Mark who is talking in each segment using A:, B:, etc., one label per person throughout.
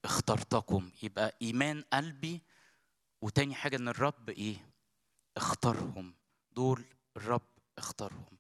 A: اخترتكم يبقى ايمان قلبي وتاني حاجه ان الرب ايه اختارهم دول الرب اختارهم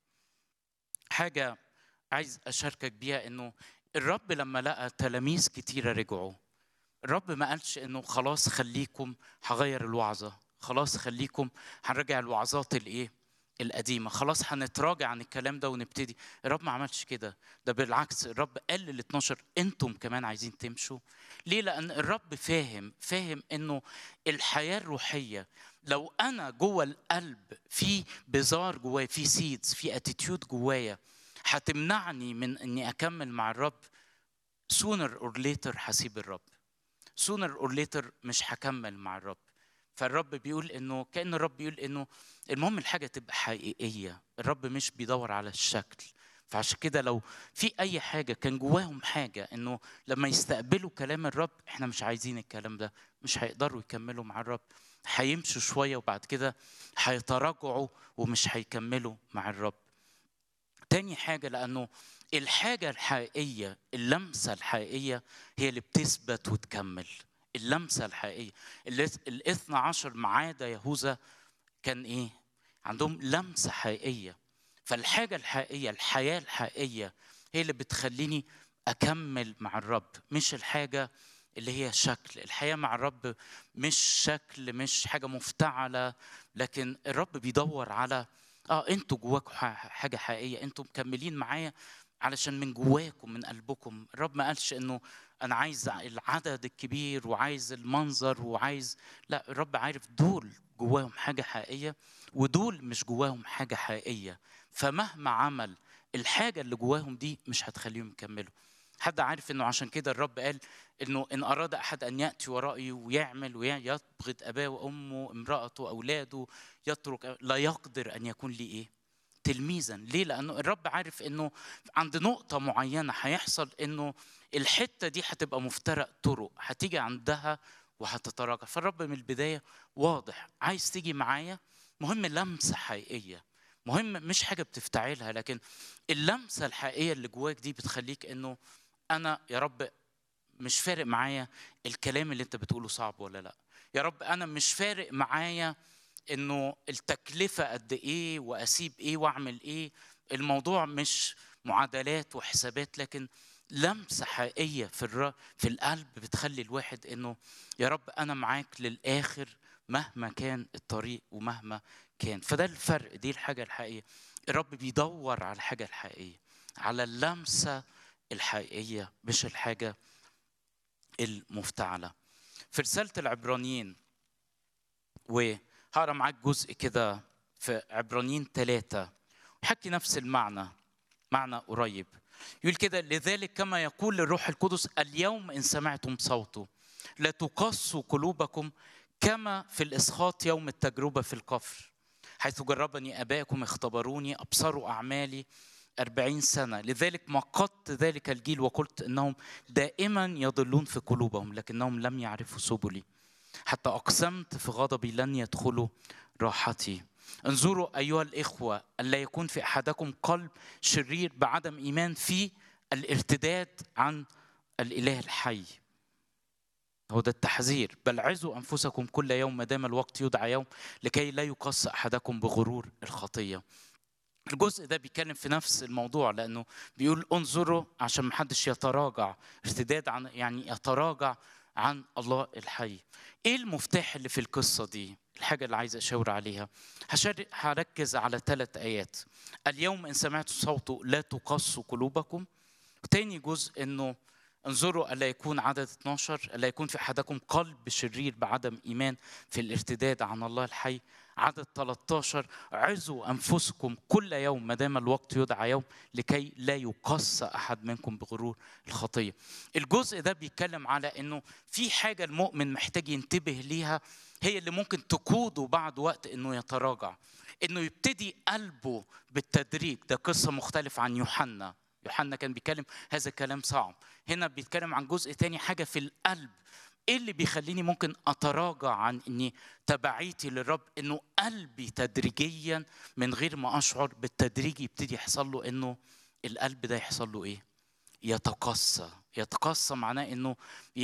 A: حاجه عايز اشاركك بيها انه الرب لما لقى تلاميذ كتيره رجعوا الرب ما قالش انه خلاص خليكم هغير الوعظه خلاص خليكم هنرجع الوعظات الايه القديمه خلاص هنتراجع عن الكلام ده ونبتدي الرب ما عملش كده ده بالعكس الرب قال لل 12 انتم كمان عايزين تمشوا ليه لان الرب فاهم فاهم انه الحياه الروحيه لو انا جوه القلب في بزار جوايا في سيدز في اتيتيود جوايا هتمنعني من اني اكمل مع الرب sooner or later هسيب الرب sooner or later مش هكمل مع الرب فالرب بيقول انه كان الرب بيقول انه المهم الحاجه تبقى حقيقيه الرب مش بيدور على الشكل فعشان كده لو في اي حاجه كان جواهم حاجه انه لما يستقبلوا كلام الرب احنا مش عايزين الكلام ده مش هيقدروا يكملوا مع الرب هيمشوا شويه وبعد كده هيتراجعوا ومش هيكملوا مع الرب تاني حاجه لانه الحاجه الحقيقيه اللمسه الحقيقيه هي اللي بتثبت وتكمل اللمسه الحقيقيه الاثنى عشر ما عدا يهوذا كان ايه عندهم لمسه حقيقيه فالحاجه الحقيقيه الحياه الحقيقيه هي اللي بتخليني اكمل مع الرب مش الحاجه اللي هي شكل الحياه مع الرب مش شكل مش حاجه مفتعله لكن الرب بيدور على اه انتوا جواكم حاجه حقيقيه انتوا مكملين معايا علشان من جواكم من قلبكم الرب ما قالش انه انا عايز العدد الكبير وعايز المنظر وعايز لا الرب عارف دول جواهم حاجه حقيقيه ودول مش جواهم حاجه حقيقيه فمهما عمل الحاجه اللي جواهم دي مش هتخليهم يكملوا حد عارف انه عشان كده الرب قال انه ان اراد احد ان ياتي ورائي ويعمل ويبغض اباه وامه امراته اولاده يترك لا يقدر ان يكون لي ايه تلميذا ليه لانه الرب عارف انه عند نقطه معينه هيحصل انه الحته دي هتبقى مفترق طرق هتيجي عندها وهتتراجع فالرب من البدايه واضح عايز تيجي معايا مهم لمسه حقيقيه مهم مش حاجه بتفتعلها لكن اللمسه الحقيقيه اللي جواك دي بتخليك انه انا يا رب مش فارق معايا الكلام اللي انت بتقوله صعب ولا لا يا رب انا مش فارق معايا انه التكلفه قد ايه واسيب ايه واعمل ايه الموضوع مش معادلات وحسابات لكن لمسه حقيقيه في الر... في القلب بتخلي الواحد انه يا رب انا معاك للاخر مهما كان الطريق ومهما كان فده الفرق دي الحاجه الحقيقيه الرب بيدور على الحاجه الحقيقيه على اللمسه الحقيقيه مش الحاجه المفتعله في رساله العبرانيين وهقرا معاك جزء كده في عبرانيين ثلاثة وحكي نفس المعنى معنى قريب يقول كده لذلك كما يقول الروح القدس اليوم إن سمعتم صوته لا تقصوا قلوبكم كما في الإسخاط يوم التجربة في القفر حيث جربني أبائكم اختبروني أبصروا أعمالي أربعين سنة لذلك مقدت ذلك الجيل وقلت إنهم دائما يضلون في قلوبهم لكنهم لم يعرفوا سبلي حتى أقسمت في غضبي لن يدخلوا راحتي انظروا أيها الإخوة ألا يكون في أحدكم قلب شرير بعدم إيمان في الارتداد عن الإله الحي هو ده التحذير بل عزوا أنفسكم كل يوم ما دام الوقت يدعى يوم لكي لا يقص أحدكم بغرور الخطية الجزء ده بيتكلم في نفس الموضوع لأنه بيقول انظروا عشان محدش يتراجع ارتداد عن يعني يتراجع عن الله الحي ايه المفتاح اللي في القصه دي الحاجه اللي عايز اشاور عليها هركز على ثلاث ايات اليوم ان سمعتوا صوته لا تقصوا قلوبكم تاني جزء انه انظروا الا يكون عدد 12 الا يكون في احدكم قلب شرير بعدم ايمان في الارتداد عن الله الحي عدد 13 عزوا انفسكم كل يوم ما دام الوقت يدعى يوم لكي لا يقص احد منكم بغرور الخطيه. الجزء ده بيتكلم على انه في حاجه المؤمن محتاج ينتبه ليها هي اللي ممكن تقوده بعد وقت انه يتراجع. انه يبتدي قلبه بالتدريج ده قصه مختلفه عن يوحنا. يوحنا كان بيتكلم هذا كلام صعب. هنا بيتكلم عن جزء تاني حاجه في القلب ايه اللي بيخليني ممكن اتراجع عن اني تبعيتي للرب انه قلبي تدريجيا من غير ما اشعر بالتدريج يبتدي يحصل له انه القلب ده يحصل له ايه يتقصى يتقصى معناه انه